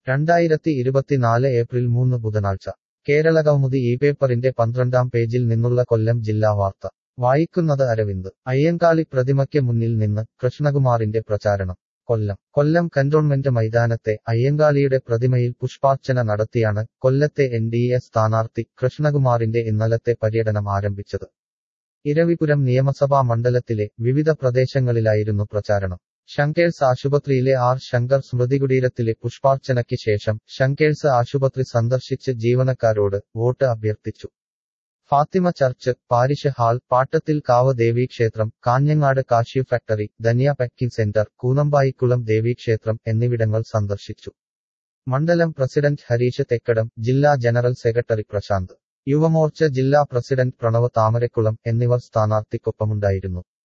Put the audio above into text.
രണ്ടായിരത്തി ഇരുപത്തിനാല് ഏപ്രിൽ മൂന്ന് ബുധനാഴ്ച കേരളകൗമുദി ഈ പേപ്പറിന്റെ പന്ത്രണ്ടാം പേജിൽ നിന്നുള്ള കൊല്ലം ജില്ലാ വാർത്ത വായിക്കുന്നത് അരവിന്ദ് അയ്യങ്കാളി പ്രതിമയ്ക്ക് മുന്നിൽ നിന്ന് കൃഷ്ണകുമാറിന്റെ പ്രചാരണം കൊല്ലം കൊല്ലം കന്റോൺമെന്റ് മൈതാനത്തെ അയ്യങ്കാളിയുടെ പ്രതിമയിൽ പുഷ്പാർച്ചന നടത്തിയാണ് കൊല്ലത്തെ എൻ ഡി എ സ്ഥാനാർത്ഥി കൃഷ്ണകുമാറിന്റെ ഇന്നലത്തെ പര്യടനം ആരംഭിച്ചത് ഇരവിപുരം നിയമസഭാ മണ്ഡലത്തിലെ വിവിധ പ്രദേശങ്ങളിലായിരുന്നു പ്രചാരണം ശങ്കേഴ്സ് ആശുപത്രിയിലെ ആർ ശങ്കർ സ്മൃതികുടീരത്തിലെ പുഷ്പാർച്ചനയ്ക്ക് ശേഷം ശങ്കേഴ്സ് ആശുപത്രി സന്ദർശിച്ച് ജീവനക്കാരോട് വോട്ട് അഭ്യർത്ഥിച്ചു Fatima church parish hall Pattathil Kavu ദേവീക്ഷേത്രം കാഞ്ഞങ്ങാട് കാഷ്യു ഫാക്ടറി ധനിയ പാക്കിംഗ് സെന്റർ കൂനമ്പായിക്കുളം ദേവീക്ഷേത്രം എന്നിവിടങ്ങൾ സന്ദർശിച്ചു മണ്ഡലം പ്രസിഡന്റ് ഹരീഷ് തെക്കടം ജില്ലാ ജനറൽ സെക്രട്ടറി പ്രശാന്ത് യുവമോർച്ച ജില്ലാ പ്രസിഡന്റ് പ്രണവ് താമരക്കുളം എന്നിവർ സ്ഥാനാർത്ഥിക്കൊപ്പമുണ്ടായിരുന്നു